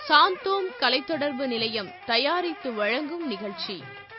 சாந்தோம் கலைத்தொடர்பு நிலையம் தயாரித்து வழங்கும் நிகழ்ச்சி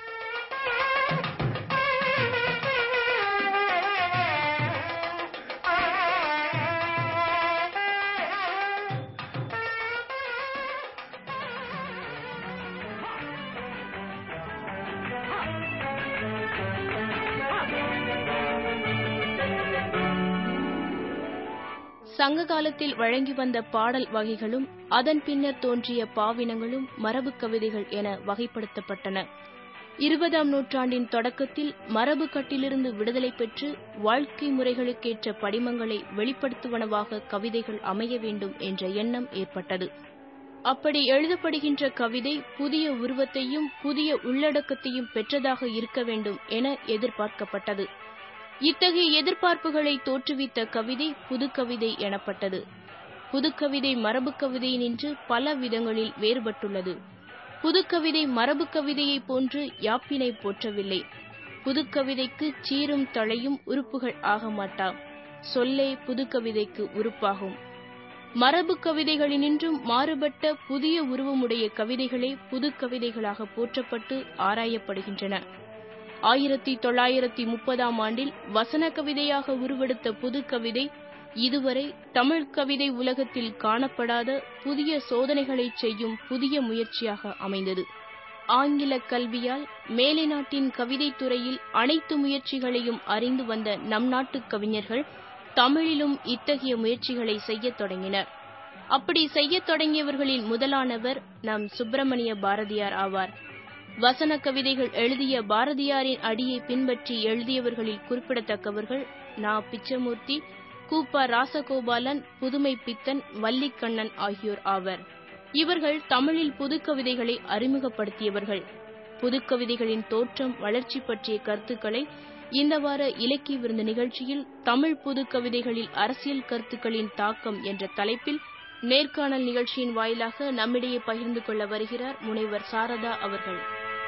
சங்க காலத்தில் வழங்கி வந்த பாடல் வகைகளும் அதன் பின்னர் தோன்றிய பாவினங்களும் மரபு கவிதைகள் என வகைப்படுத்தப்பட்டன இருபதாம் நூற்றாண்டின் தொடக்கத்தில் மரபு கட்டிலிருந்து விடுதலை பெற்று வாழ்க்கை முறைகளுக்கேற்ற படிமங்களை வெளிப்படுத்துவனவாக கவிதைகள் அமைய வேண்டும் என்ற எண்ணம் ஏற்பட்டது அப்படி எழுதப்படுகின்ற கவிதை புதிய உருவத்தையும் புதிய உள்ளடக்கத்தையும் பெற்றதாக இருக்க வேண்டும் என எதிர்பார்க்கப்பட்டது இத்தகைய எதிர்பார்ப்புகளை தோற்றுவித்த கவிதை புதுக்கவிதை எனப்பட்டது புதுக்கவிதை மரபு கவிதையினின்று பல விதங்களில் வேறுபட்டுள்ளது புதுக்கவிதை மரபு கவிதையைப் போன்று யாப்பினை போற்றவில்லை புதுக்கவிதைக்கு சீரும் தழையும் உறுப்புகள் ஆக மாட்டா சொல்லே புதுக்கவிதைக்கு உறுப்பாகும் மரபு கவிதைகளினின்றும் மாறுபட்ட புதிய உருவமுடைய கவிதைகளே புதுக்கவிதைகளாக போற்றப்பட்டு ஆராயப்படுகின்றன ஆயிரத்தி தொள்ளாயிரத்தி முப்பதாம் ஆண்டில் வசன கவிதையாக உருவெடுத்த புது கவிதை இதுவரை தமிழ் கவிதை உலகத்தில் காணப்படாத புதிய சோதனைகளை செய்யும் புதிய முயற்சியாக அமைந்தது ஆங்கில கல்வியால் மேலை நாட்டின் கவிதை துறையில் அனைத்து முயற்சிகளையும் அறிந்து வந்த நம் நாட்டு கவிஞர்கள் தமிழிலும் இத்தகைய முயற்சிகளை செய்யத் தொடங்கினர் அப்படி செய்யத் தொடங்கியவர்களின் முதலானவர் நம் சுப்பிரமணிய பாரதியார் ஆவார் வசன கவிதைகள் எழுதிய பாரதியாரின் அடியை பின்பற்றி எழுதியவர்களில் குறிப்பிடத்தக்கவர்கள் நா பிச்சமூர்த்தி கூப்பா ராசகோபாலன் புதுமை பித்தன் வள்ளிக்கண்ணன் ஆகியோர் ஆவர் இவர்கள் தமிழில் புதுக்கவிதைகளை அறிமுகப்படுத்தியவர்கள் புதுக்கவிதைகளின் தோற்றம் வளர்ச்சி பற்றிய கருத்துக்களை இந்த வார இலக்கிய விருது நிகழ்ச்சியில் தமிழ் புதுக்கவிதைகளில் அரசியல் கருத்துக்களின் தாக்கம் என்ற தலைப்பில் நேர்காணல் நிகழ்ச்சியின் வாயிலாக நம்மிடையே பகிர்ந்து கொள்ள வருகிறார் முனைவர் சாரதா அவர்கள்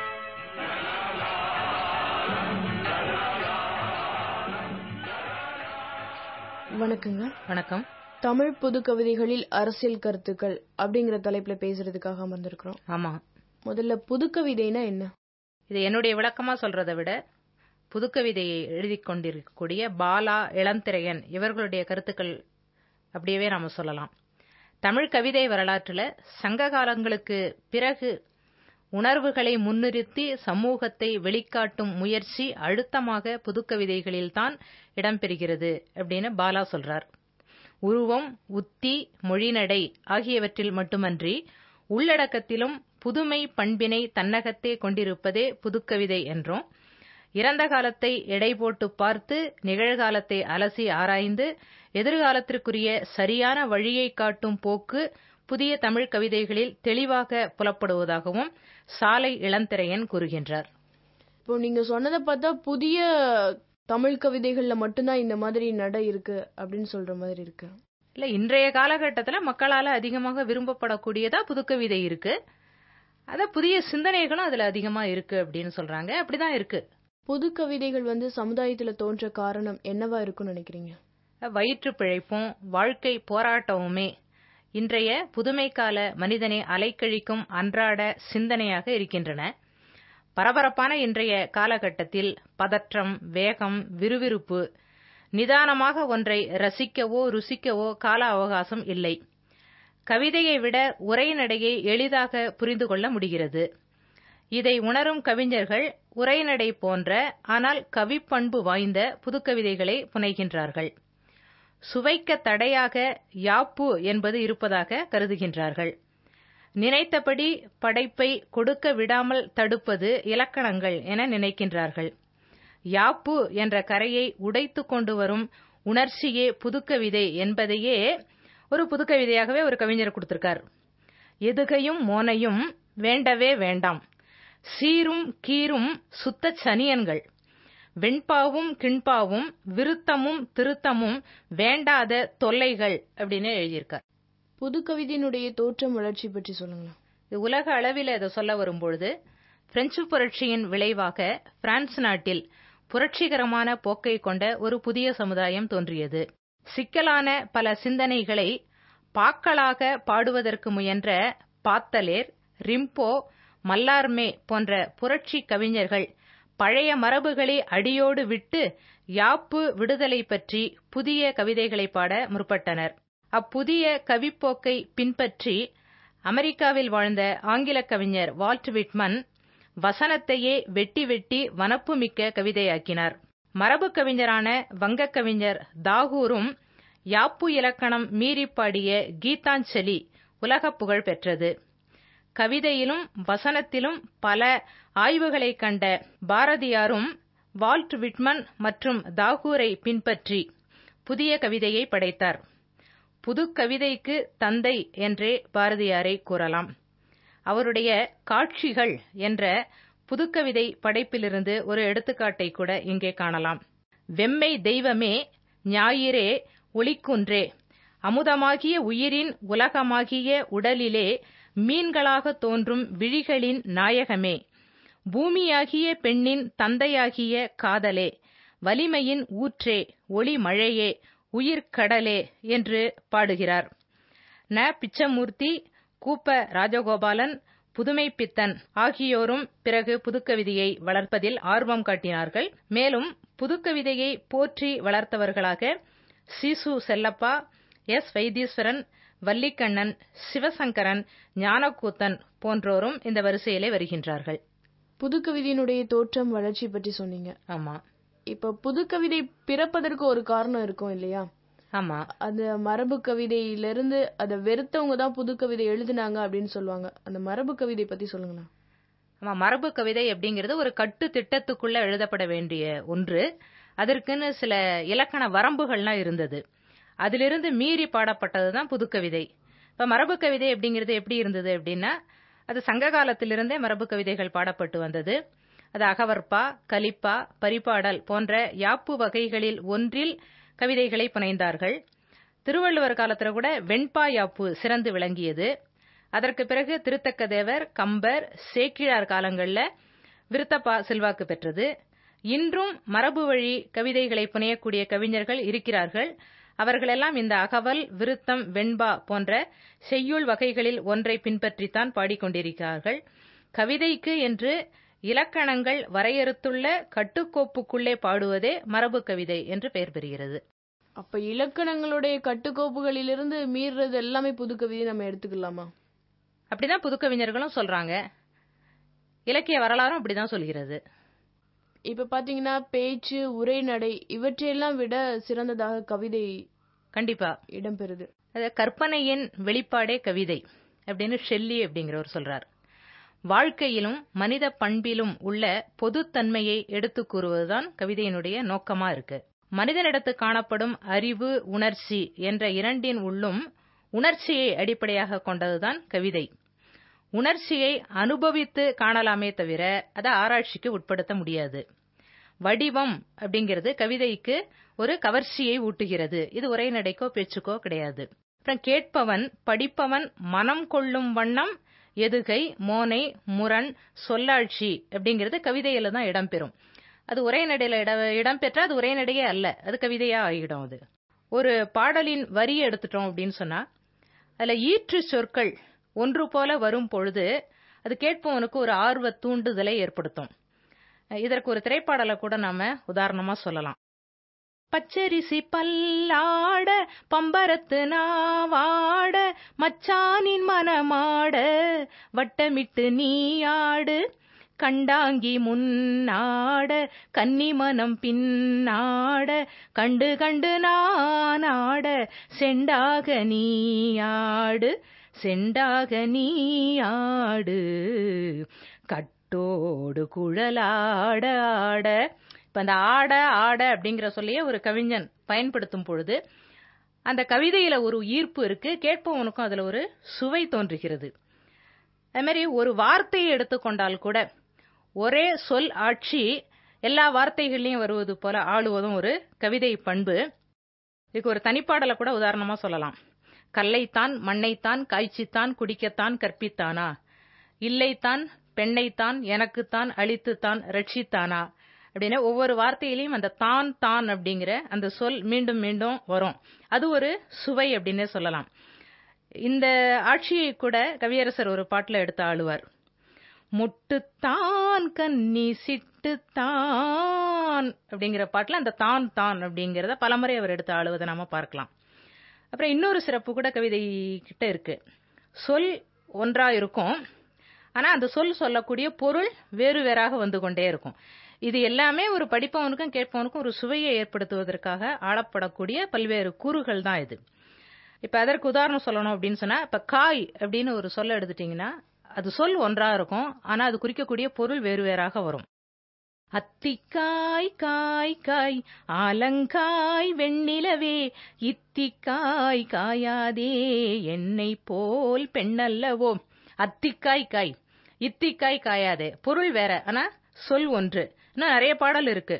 வணக்கங்க வணக்கம் தமிழ் புது கவிதைகளில் அரசியல் கருத்துக்கள் அப்படிங்கிற தலைப்புல பேசுறதுக்காக அமர்ந்திருக்கிறோம் ஆமா முதல்ல புது கவிதைனா என்ன இது என்னுடைய விளக்கமா சொல்றதை விட புதுக்கவிதையை எழுதி கொண்டிருக்கக்கூடிய பாலா இளந்திரையன் இவர்களுடைய கருத்துக்கள் அப்படியே நாம சொல்லலாம் தமிழ் கவிதை வரலாற்றுல சங்க காலங்களுக்கு பிறகு உணர்வுகளை முன்னிறுத்தி சமூகத்தை வெளிக்காட்டும் முயற்சி அழுத்தமாக புதுக்கவிதைகளில்தான் இடம்பெறுகிறது அப்படின்னு பாலா சொல்றார் உருவம் உத்தி மொழிநடை ஆகியவற்றில் மட்டுமன்றி உள்ளடக்கத்திலும் புதுமை பண்பினை தன்னகத்தே கொண்டிருப்பதே புதுக்கவிதை என்றும் இறந்த காலத்தை எடை போட்டு பார்த்து நிகழ்காலத்தை அலசி ஆராய்ந்து எதிர்காலத்திற்குரிய சரியான வழியை காட்டும் போக்கு புதிய தமிழ் கவிதைகளில் தெளிவாக புலப்படுவதாகவும் சாலை இளந்திரையன் கூறுகின்றார் இப்போ நீங்க சொன்னதை பார்த்தா புதிய தமிழ் கவிதைகள்ல மட்டும்தான் இந்த மாதிரி நடை இருக்கு அப்படின்னு சொல்ற மாதிரி இருக்கு இல்ல இன்றைய காலகட்டத்துல மக்களால அதிகமாக விரும்பப்படக்கூடியதா புதுக்கவிதை இருக்கு அத புதிய சிந்தனைகளும் அதுல அதிகமா இருக்கு அப்படின்னு சொல்றாங்க அப்படிதான் இருக்கு புது கவிதைகள் வந்து சமுதாயத்துல தோன்ற காரணம் என்னவா இருக்கும்னு நினைக்கிறீங்க வயிற்று பிழைப்பும் வாழ்க்கை போராட்டமுமே இன்றைய புதுமை கால மனிதனை அலைக்கழிக்கும் அன்றாட சிந்தனையாக இருக்கின்றன பரபரப்பான இன்றைய காலகட்டத்தில் பதற்றம் வேகம் விறுவிறுப்பு நிதானமாக ஒன்றை ரசிக்கவோ ருசிக்கவோ கால அவகாசம் இல்லை கவிதையை விட உரைநடையை எளிதாக புரிந்து கொள்ள முடிகிறது இதை உணரும் கவிஞர்கள் உரைநடை போன்ற ஆனால் கவிப்பண்பு வாய்ந்த புதுக்கவிதைகளை புனைகின்றார்கள் சுவைக்க தடையாக யாப்பு என்பது இருப்பதாக கருதுகின்றார்கள் நினைத்தபடி படைப்பை கொடுக்க விடாமல் தடுப்பது இலக்கணங்கள் என நினைக்கின்றார்கள் யாப்பு என்ற கரையை உடைத்து கொண்டு வரும் உணர்ச்சியே புதுக்கவிதை என்பதையே ஒரு புதுக்கவிதையாகவே ஒரு கவிஞர் கொடுத்திருக்கார் எதுகையும் மோனையும் வேண்டவே வேண்டாம் சீரும் கீரும் சுத்த சனியன்கள் வெண்பாவும் கிண்பாவும் விருத்தமும் திருத்தமும் வேண்டாத தொல்லைகள் அப்படின்னு எழுதியிருக்கார் புது கவிதையினுடைய தோற்றம் வளர்ச்சி பற்றி சொல்லுங்களேன் இது உலக அளவில் இதை சொல்ல வரும்பொழுது பிரெஞ்சு புரட்சியின் விளைவாக பிரான்ஸ் நாட்டில் புரட்சிகரமான போக்கை கொண்ட ஒரு புதிய சமுதாயம் தோன்றியது சிக்கலான பல சிந்தனைகளை பாக்களாக பாடுவதற்கு முயன்ற பாத்தலேர் ரிம்போ மல்லார்மே போன்ற புரட்சி கவிஞர்கள் பழைய மரபுகளை அடியோடு விட்டு யாப்பு விடுதலை பற்றி புதிய கவிதைகளை பாட முற்பட்டனர் அப்புதிய கவிப்போக்கை பின்பற்றி அமெரிக்காவில் வாழ்ந்த ஆங்கில கவிஞர் வால்ட் விட்மன் வசனத்தையே வெட்டி வெட்டி வனப்புமிக்க கவிதையாக்கினார் மரபு கவிஞரான வங்கக் கவிஞர் தாகூரும் யாப்பு இலக்கணம் மீறி பாடிய கீதாஞ்சலி உலக புகழ் பெற்றது கவிதையிலும் வசனத்திலும் பல ஆய்வுகளை கண்ட பாரதியாரும் வால்ட் விட்மன் மற்றும் தாகூரை பின்பற்றி புதிய கவிதையை படைத்தார் புது கவிதைக்கு தந்தை என்றே பாரதியாரை கூறலாம் அவருடைய காட்சிகள் என்ற புதுக்கவிதை படைப்பிலிருந்து ஒரு எடுத்துக்காட்டை கூட இங்கே காணலாம் வெம்மை தெய்வமே ஞாயிறே ஒளிக்குன்றே அமுதமாகிய உயிரின் உலகமாகிய உடலிலே மீன்களாக தோன்றும் விழிகளின் நாயகமே பூமியாகிய பெண்ணின் தந்தையாகிய காதலே வலிமையின் ஊற்றே ஒளி மழையே உயிர்க்கடலே என்று பாடுகிறார் ந பிச்சமூர்த்தி கூப்ப ராஜகோபாலன் புதுமை பித்தன் ஆகியோரும் பிறகு புதுக்கவிதையை வளர்ப்பதில் ஆர்வம் காட்டினார்கள் மேலும் புதுக்கவிதையை போற்றி வளர்த்தவர்களாக சிசு செல்லப்பா எஸ் வைத்தீஸ்வரன் வல்லிக்கண்ணன் சிவசங்கரன் ஞானக்கூத்தன் போன்றோரும் இந்த வரிசையிலே வருகின்றார்கள் புதுக்கவிதையினுடைய தோற்றம் வளர்ச்சி பற்றி சொன்னீங்க ஆமா இப்ப புதுக்கவிதை பிறப்பதற்கு ஒரு காரணம் இருக்கும் இல்லையா ஆமா அந்த மரபு கவிதையிலிருந்து அதை வெறுத்தவங்க தான் புதுக்கவிதை எழுதினாங்க அப்படின்னு சொல்லுவாங்க அந்த மரபு கவிதை பத்தி சொல்லுங்கண்ணா ஆமா மரபு கவிதை அப்படிங்கிறது ஒரு கட்டு திட்டத்துக்குள்ள எழுதப்பட வேண்டிய ஒன்று அதற்குன்னு சில இலக்கண வரம்புகள்லாம் இருந்தது அதிலிருந்து மீறி பாடப்பட்டது தான் புதுக்கவிதை இப்ப மரபு கவிதை அப்படிங்கிறது எப்படி இருந்தது அப்படின்னா அது சங்க காலத்திலிருந்தே மரபு கவிதைகள் பாடப்பட்டு வந்தது அது அகவற்பா கலிப்பா பரிபாடல் போன்ற யாப்பு வகைகளில் ஒன்றில் கவிதைகளை புனைந்தார்கள் திருவள்ளுவர் காலத்துல கூட வெண்பா யாப்பு சிறந்து விளங்கியது அதற்கு பிறகு திருத்தக்க தேவர் கம்பர் சேக்கிழார் காலங்கள்ல விருத்தப்பா செல்வாக்கு பெற்றது இன்றும் மரபு வழி கவிதைகளை புனையக்கூடிய கவிஞர்கள் இருக்கிறார்கள் அவர்களெல்லாம் இந்த அகவல் விருத்தம் வெண்பா போன்ற செய்யுள் வகைகளில் ஒன்றை பின்பற்றித்தான் பாடிக்கொண்டிருக்கிறார்கள் கவிதைக்கு என்று இலக்கணங்கள் வரையறுத்துள்ள கட்டுக்கோப்புக்குள்ளே பாடுவதே மரபு கவிதை என்று பெயர் பெறுகிறது அப்ப இலக்கணங்களுடைய கட்டுக்கோப்புகளிலிருந்து மீறுறது எல்லாமே புதுக்கவிதை நம்ம எடுத்துக்கலாமா அப்படிதான் புதுக்கவிஞர்களும் சொல்றாங்க இலக்கிய வரலாறும் அப்படிதான் சொல்கிறது இப்ப பாத்தீங்கன்னா பேச்சு உரைநடை இவற்றையெல்லாம் விட சிறந்ததாக கவிதை கண்டிப்பா இடம்பெறுது அது கற்பனையின் வெளிப்பாடே கவிதை அப்படின்னு ஷெல்லி அப்படிங்கிறவர் சொல்றார் வாழ்க்கையிலும் மனித பண்பிலும் உள்ள பொதுத்தன்மையை எடுத்து கூறுவதுதான் கவிதையினுடைய நோக்கமா இருக்கு மனிதனிடத்து காணப்படும் அறிவு உணர்ச்சி என்ற இரண்டின் உள்ளும் உணர்ச்சியை அடிப்படையாக கொண்டதுதான் கவிதை உணர்ச்சியை அனுபவித்து காணலாமே தவிர அதை ஆராய்ச்சிக்கு உட்படுத்த முடியாது வடிவம் அப்படிங்கிறது கவிதைக்கு ஒரு கவர்ச்சியை ஊட்டுகிறது இது உரைநடைக்கோ பேச்சுக்கோ கிடையாது அப்புறம் கேட்பவன் படிப்பவன் மனம் கொள்ளும் வண்ணம் எதுகை மோனை முரண் சொல்லாட்சி அப்படிங்கிறது கவிதையில தான் இடம்பெறும் அது உரைநடையில இட இடம்பெற்றா அது உரைநடையே அல்ல அது கவிதையா ஆகிடும் அது ஒரு பாடலின் வரியை எடுத்துட்டோம் அப்படின்னு சொன்னா அதுல ஈற்று சொற்கள் ஒன்று போல வரும் பொழுது அது கேட்பவனுக்கு ஒரு ஆர்வ தூண்டுதலை ஏற்படுத்தும் இதற்கு ஒரு திரைப்பாடலை கூட நாம உதாரணமா சொல்லலாம் பச்சரிசி பல்லாட பம்பரத்து நாவாட மச்சானின் மனமாட வட்டமிட்டு நீயாடு கண்டாங்கி முன்னாட கன்னிமனம் பின்னாட கண்டு கண்டு நானாட செண்டாக நீயாடு செண்டாக நீயாடு கட்டோடு குழலாட ஆட இப்ப அந்த ஆட ஆட அப்படிங்கிற சொல்லியே ஒரு கவிஞன் பயன்படுத்தும் பொழுது அந்த கவிதையில ஒரு ஈர்ப்பு இருக்கு கேட்பவனுக்கும் அதுல ஒரு சுவை தோன்றுகிறது அது மாதிரி ஒரு வார்த்தையை எடுத்துக்கொண்டால் கூட ஒரே சொல் ஆட்சி எல்லா வார்த்தைகள்லயும் வருவது போல ஆளுவதும் ஒரு கவிதை பண்பு இதுக்கு ஒரு தனிப்பாடலை கூட உதாரணமா சொல்லலாம் கல்லைத்தான் மண்ணைத்தான் காய்ச்சித்தான் குடிக்கத்தான் கற்பித்தானா இல்லைத்தான் பெண்ணைத்தான் எனக்குத்தான் அழித்துத்தான் ரட்சித்தானா அப்படின்னு ஒவ்வொரு வார்த்தையிலையும் அந்த தான் தான் அப்படிங்கிற அந்த சொல் மீண்டும் மீண்டும் வரும் அது ஒரு சுவை அப்படின்னே சொல்லலாம் இந்த ஆட்சியை கூட கவியரசர் ஒரு பாட்டுல எடுத்து ஆளுவார் முட்டுத்தான் கன்னி சிட்டுத்தான் அப்படிங்கிற பாட்டுல அந்த தான் தான் அப்படிங்கிறத பலமுறை அவர் எடுத்து ஆளுவதை நாம பார்க்கலாம் அப்புறம் இன்னொரு சிறப்பு கூட கவிதை கிட்ட இருக்கு சொல் ஒன்றா இருக்கும் ஆனா அந்த சொல் சொல்லக்கூடிய பொருள் வேறு வேறாக வந்து கொண்டே இருக்கும் இது எல்லாமே ஒரு படிப்பவனுக்கும் கேட்பவனுக்கும் ஒரு சுவையை ஏற்படுத்துவதற்காக ஆளப்படக்கூடிய பல்வேறு கூறுகள் தான் இது இப்ப அதற்கு உதாரணம் சொல்லணும் அப்படின்னு சொன்னா இப்ப காய் அப்படின்னு ஒரு சொல்ல எடுத்துட்டீங்கன்னா அது சொல் ஒன்றா இருக்கும் ஆனா அது குறிக்கக்கூடிய பொருள் வேறு வேறாக வரும் அத்திக்காய் காய் காய் ஆலங்காய் வெண்ணிலவே இத்திக்காய் காயாதே என்னை போல் பெண்ணல்லவோ அத்திக்காய் காய் இத்திக்காய் காயாதே பொருள் வேற ஆனா சொல் ஒன்று இன்னும் நிறைய பாடல் இருக்கு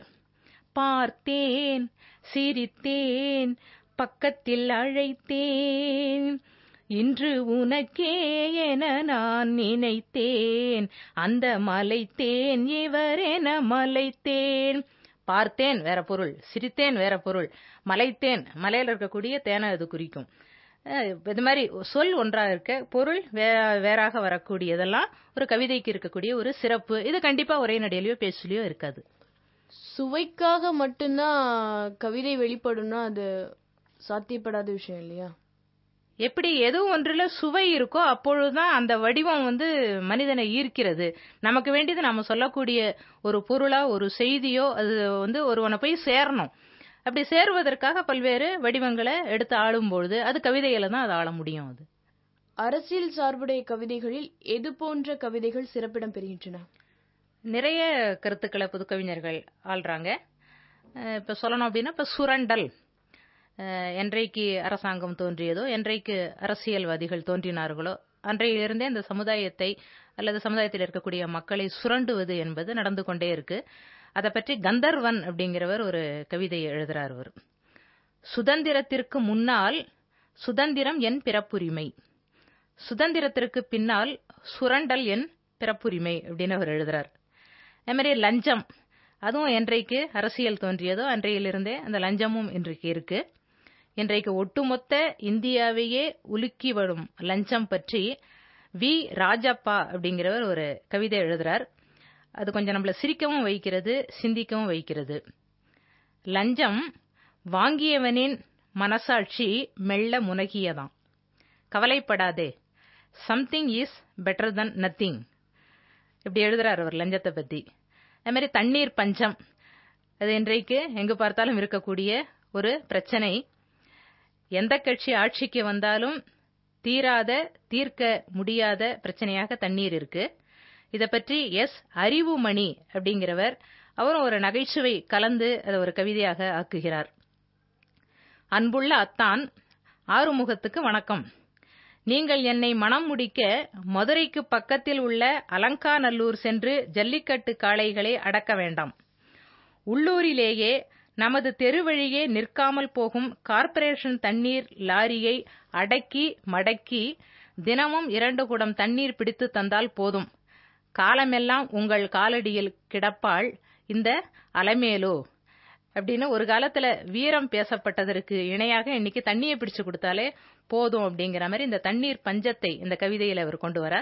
பார்த்தேன் சிரித்தேன் பக்கத்தில் அழைத்தேன் இன்று உனக்கே என நான் நினைத்தேன் அந்த மலைத்தேன் இவரென மலைத்தேன் பார்த்தேன் வேற பொருள் சிரித்தேன் வேற பொருள் மலைத்தேன் மலையில இருக்கக்கூடிய தேனை அது குறிக்கும் அஹ் இது மாதிரி சொல் ஒன்றா இருக்க பொருள் வே- வேறாக வரக்கூடியதெல்லாம் ஒரு கவிதைக்கு இருக்கக்கூடிய ஒரு சிறப்பு இது கண்டிப்பா ஒரே நடையிலயோ பேசலையோ இருக்காது சுவைக்காக மட்டும்தான் கவிதை வெளிப்படும்னா அது சாத்தியப்படாத விஷயம் இல்லையா எப்படி எது ஒன்றுல சுவை இருக்கோ அப்பொழுதுதான் அந்த வடிவம் வந்து மனிதனை ஈர்க்கிறது நமக்கு வேண்டியது நம்ம சொல்லக்கூடிய ஒரு பொருளா ஒரு செய்தியோ அது வந்து ஒருவனை போய் சேரணும் அப்படி சேருவதற்காக பல்வேறு வடிவங்களை எடுத்து ஆளும்பொழுது அது கவிதையில தான் அது ஆள முடியும் அது அரசியல் சார்புடைய கவிதைகளில் எது போன்ற கவிதைகள் சிறப்பிடம் பெறுகின்றன நிறைய கருத்துக்களை புதுக்கவிஞர்கள் ஆள்றாங்க அஹ் இப்ப சொல்லணும் அப்படின்னா இப்ப சுரண்டல் அஹ் என்றைக்கு அரசாங்கம் தோன்றியதோ என்றைக்கு அரசியல்வாதிகள் தோன்றினார்களோ அன்றையிலிருந்தே அந்த சமுதாயத்தை அல்லது சமுதாயத்தில் இருக்கக்கூடிய மக்களை சுரண்டுவது என்பது நடந்து கொண்டே இருக்கு அதை பற்றி கந்தர்வன் அப்படிங்கிறவர் ஒரு கவிதை எழுதுறார் அவர் சுதந்திரத்திற்கு முன்னால் சுதந்திரம் என் பிறப்புரிமை சுதந்திரத்திற்கு பின்னால் சுரண்டல் என் பிறப்புரிமை அப்படின்னு அவர் எழுதுறார் அதே மாதிரி லஞ்சம் அதுவும் என்றைக்கு அரசியல் தோன்றியதோ அன்றையிலிருந்தே அந்த லஞ்சமும் இன்றைக்கு இருக்கு இன்றைக்கு ஒட்டுமொத்த இந்தியாவையே உலுக்கி வரும் லஞ்சம் பற்றி வி ராஜப்பா அப்படிங்கிறவர் ஒரு கவிதை எழுதுறார் அது கொஞ்சம் நம்மள சிரிக்கவும் வைக்கிறது சிந்திக்கவும் வைக்கிறது லஞ்சம் வாங்கியவனின் மனசாட்சி மெல்ல முனகியதாம் கவலைப்படாதே something is better than nothing இப்படி எழுதுறாரு அவர் லஞ்சத்தை பத்தி அதே மாதிரி தண்ணீர் பஞ்சம் அது இன்றைக்கு எங்கு பார்த்தாலும் இருக்கக்கூடிய ஒரு பிரச்சனை எந்த கட்சி ஆட்சிக்கு வந்தாலும் தீராத தீர்க்க முடியாத பிரச்சனையாக தண்ணீர் இருக்கு இத பற்றி எஸ் அறிவுமணி அப்படிங்கிறவர் அவரும் ஒரு நகைச்சுவை கலந்து அதை ஒரு கவிதையாக ஆக்குகிறார் அன்புள்ள அத்தான் ஆறுமுகத்துக்கு வணக்கம் நீங்கள் என்னை மனம் முடிக்க மதுரைக்கு பக்கத்தில் உள்ள அலங்காநல்லூர் சென்று ஜல்லிக்கட்டு காளைகளை அடக்க வேண்டாம் உள்ளூரிலேயே நமது தெருவழியே நிற்காமல் போகும் கார்ப்பரேஷன் தண்ணீர் லாரியை அடக்கி மடக்கி தினமும் இரண்டு குடம் தண்ணீர் பிடித்து தந்தால் போதும் காலமெல்லாம் உங்கள் காலடியில் கிடப்பாள் இந்த அலமேலு அப்படின்னு ஒரு காலத்துல வீரம் பேசப்பட்டதற்கு இணையாக இன்னைக்கு தண்ணியை பிடிச்சு கொடுத்தாலே போதும் அப்படிங்கிற மாதிரி இந்த தண்ணீர் பஞ்சத்தை இந்த கவிதையில அவர் கொண்டு வரார்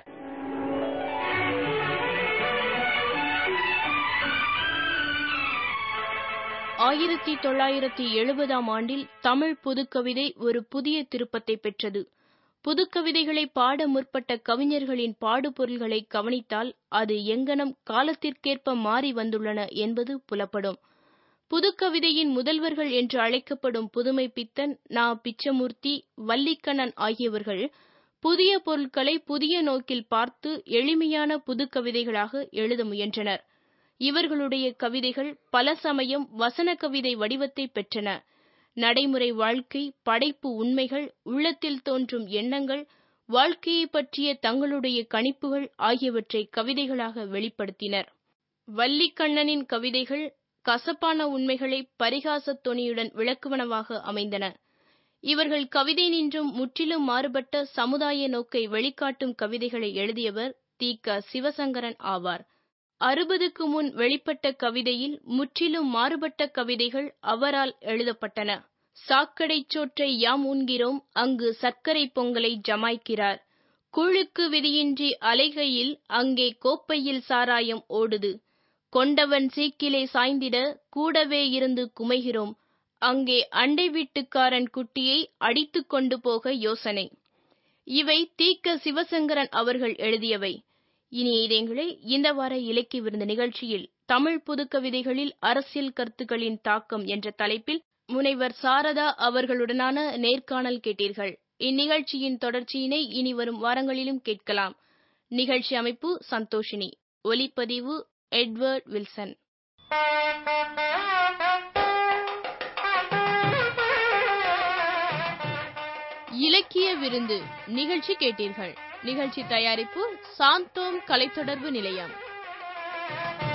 ஆயிரத்தி தொள்ளாயிரத்தி எழுபதாம் ஆண்டில் தமிழ் புதுக்கவிதை ஒரு புதிய திருப்பத்தை பெற்றது புதுக்கவிதைகளை பாட முற்பட்ட கவிஞர்களின் பாடுபொருள்களை கவனித்தால் அது எங்கனம் காலத்திற்கேற்ப மாறி வந்துள்ளன என்பது புலப்படும் புதுக்கவிதையின் முதல்வர்கள் என்று அழைக்கப்படும் புதுமை பித்தன் நா பிச்சமூர்த்தி வல்லிக்கண்ணன் ஆகியவர்கள் புதிய பொருட்களை புதிய நோக்கில் பார்த்து எளிமையான புதுக்கவிதைகளாக எழுத முயன்றனர் இவர்களுடைய கவிதைகள் பல சமயம் வசன கவிதை வடிவத்தை பெற்றன நடைமுறை வாழ்க்கை படைப்பு உண்மைகள் உள்ளத்தில் தோன்றும் எண்ணங்கள் வாழ்க்கையை பற்றிய தங்களுடைய கணிப்புகள் ஆகியவற்றை கவிதைகளாக வெளிப்படுத்தினர் வல்லிக்கண்ணனின் கவிதைகள் கசப்பான உண்மைகளை பரிகாசத் தொனியுடன் விளக்குவனவாக அமைந்தன இவர்கள் கவிதை நின்றும் முற்றிலும் மாறுபட்ட சமுதாய நோக்கை வெளிக்காட்டும் கவிதைகளை எழுதியவர் தி க சிவசங்கரன் ஆவார் அறுபதுக்கு முன் வெளிப்பட்ட கவிதையில் முற்றிலும் மாறுபட்ட கவிதைகள் அவரால் எழுதப்பட்டன சாக்கடைச் சோற்றை யாம் உண்கிறோம் அங்கு சர்க்கரை பொங்கலை ஜமாய்க்கிறார் குழுக்கு விதியின்றி அலைகையில் அங்கே கோப்பையில் சாராயம் ஓடுது கொண்டவன் சீக்கிலே சாய்ந்திட கூடவே இருந்து குமைகிறோம் அங்கே அண்டை வீட்டுக்காரன் குட்டியை அடித்துக் கொண்டு போக யோசனை இவை தீக்க சிவசங்கரன் அவர்கள் எழுதியவை இனி இதயங்களே இந்த வார இலக்கிய விருந்த நிகழ்ச்சியில் தமிழ் புதுக்கவிதைகளில் அரசியல் கருத்துக்களின் தாக்கம் என்ற தலைப்பில் முனைவர் சாரதா அவர்களுடனான நேர்காணல் கேட்டீர்கள் இந்நிகழ்ச்சியின் தொடர்ச்சியினை இனி வரும் வாரங்களிலும் கேட்கலாம் நிகழ்ச்சி அமைப்பு சந்தோஷினி ஒலிப்பதிவு எட்வர்ட் வில்சன் இலக்கிய விருந்து நிகழ்ச்சி கேட்டீர்கள் நிகழ்ச்சி தயாரிப்பு சாந்தோம் கலைத்தொடர்பு நிலையம்